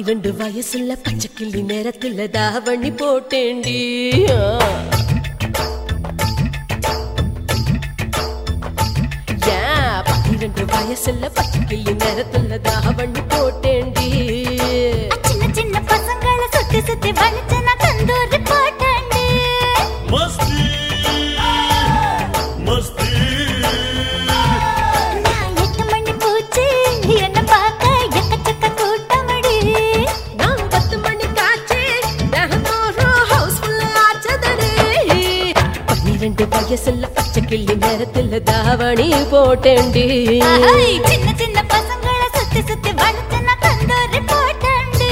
பன்னிரண்டு வயசுல பச்சை கிள்ளி நேரத்துல தாவணி போட்டேண்டி ஆ. ஏன் பன்னிரண்டு வயசுல பச்சை கிள்ளி நேரத்துல தாவணி போட்டேண்டி சின்ன சின்ன பசங்களை சுத்தி சுத்தி வளைச்சு நான் தந்தூரி போட்டேன்டி मस्ती मस्ती நான் எட்டு மணி பூச்சி என்ன பார்க்க எக்கச்சக்க கூட்டமடி நான் பத்து மணி காய்ச்சி தினந்தோறும் ஹவுஸ்ஃபுல் ஆச்சதடி பன்னிரண்டு வயசுல பச்சை கிள்ளி நேரத்துல தாவணி போட்டேண்டி ஆஹை, சின்ன சின்ன பசங்களை சுத்தி சுத்தி வளைச்சு நான் தந்தூரி போட்டேன்டி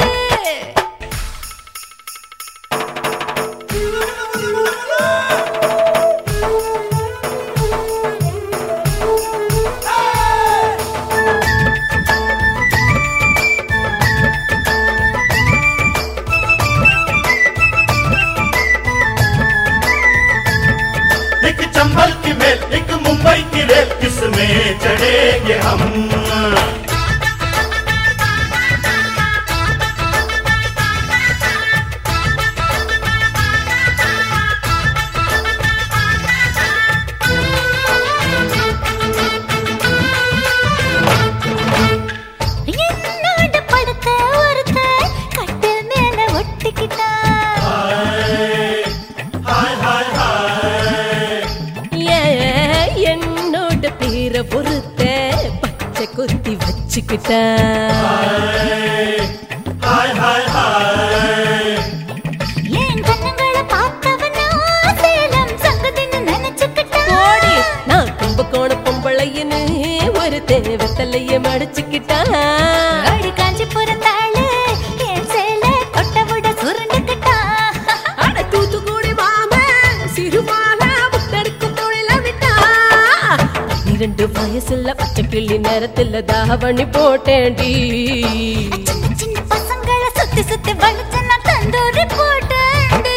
एक चंबल की मेल एक मुंबई की रेल किसमें चढ़ेंगे हम என்னோட படுத்த ஒருத்த கட்டில் மேல ஒட்டிக்கிட்டான் हाय हाय हाय ஏன் என்னோட பேரை பொறுத்த பச்சை குத்தி வச்சுக்கிட்டேன் हाय हाय हाय என் கண்ணங்களை பார்த்தவனா சேலம் சங்கதின்னு நினைச்சுக்கிட்டான் ஓடி நான் கும்பகோண பொம்பளையன்னு ஒரு தேவத்தலைய மடிச்சுக்கிட்டேன் அடி காஞ்சி பிறந்தாளு என் சேல தொட்ட விட சுருண்டுக்கிட்டான் அட தூத்துக்குடி மாம சிறுபால முத்தெடுக்கும் தொழில விட்டா இரண்டு வயசுல பச்சை கிள்ளி நேரத்துல தாவணி போட்டேன்டி சின்ன சின்ன பசங்களை சுத்தி சுத்தி வளைச்சு நான் தந்தூரி போட்டேன்டி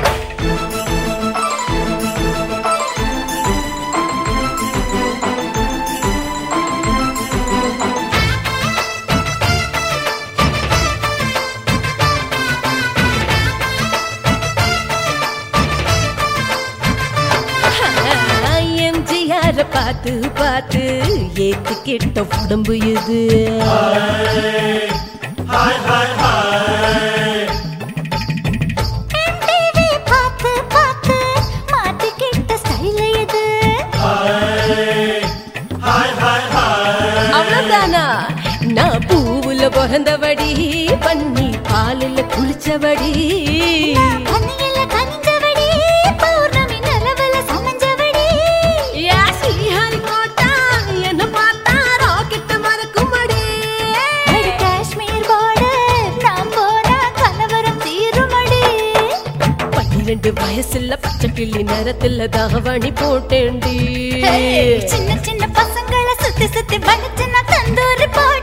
எம்ஜிஆர பார்த்து பார்த்து ஏத்துக்கிட்ட உடம்பு இது हाय हाय हाय MTV பார்த்து பார்த்து மாட்டிக்கிட்ட ஸ்டைல் இது हाय हाय हाय அவ்வளவுதானா நான் பூவுல பிறந்தபடி பண்ணி பாலுல குளிச்சபடி பனியில கனிஞ்சவடி பௌர்ணமி நிலவுல சமைஞ்சவடி யா ஸ்ரீஹரிகோட்டா என்ன பார்த்தா ராக்கெட் மறக்கும்படி அடி காஷ்மீர் border நான் போனா கலவரம் தீருமடி பன்னிரண்டு வயசுல பச்சை கிள்ளி நேரத்துல தாவணி போட்டேன்டி சின்ன சின்ன பசங்களை சுத்தி சுத்தி வளைச்சு நான் தந்தூரி போட்டேன்டி